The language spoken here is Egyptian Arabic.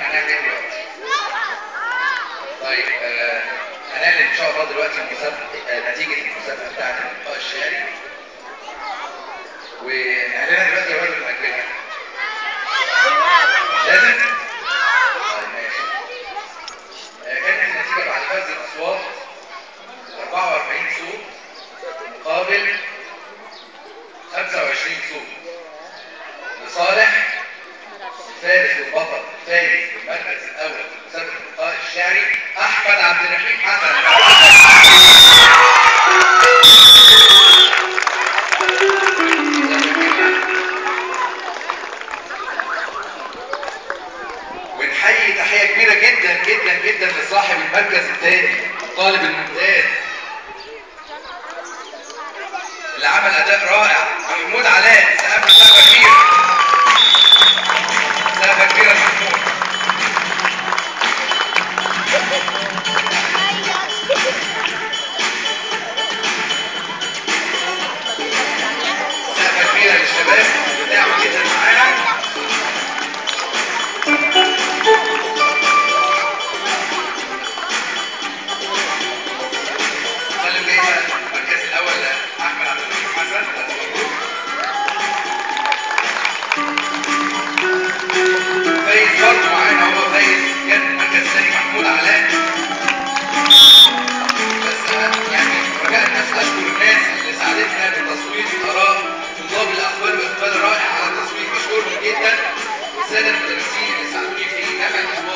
هنعمل ايه دلوقتي؟ طيب آه، هنعلن ان شاء الله دلوقتي المسابقه آه، نتيجه المسابقه بتاعت اللقاء الشعري ونعلنها دلوقتي ولا نأجلها؟ لازم؟ طيب ماشي آه، كانت النتيجه بعد فاز الاصوات 44 صوت مقابل 25 صوت لصالح الفارس والبطل فايز المركز الاول في مسابقه اللقاء الشعري احمد عبد الرحيم حسن ونحيي تحيه كبيره جدا جدا جدا لصاحب المركز الثاني الطالب الممتاز اللي عمل اداء رائع محمود علاء سقف سقفه كبيره سقفه كبيره محمود سقفه كبيره للشباب اللي تعبوا جدا معانا سلم جايزه المركز الاول لاحمد عبد الرحيم حسن ألف مبروك فايز برضه معانا هو فايز جاب المركز الثاني محمود علاء بس أنا يعني رجاء الناس اشكر الناس اللي ساعدتنا بتصويت اراء طلاب الاقوال واقبال رائع على التصويت بشكرهم جدا والساده المدرسين اللي ساعدوني في نفع الاصوات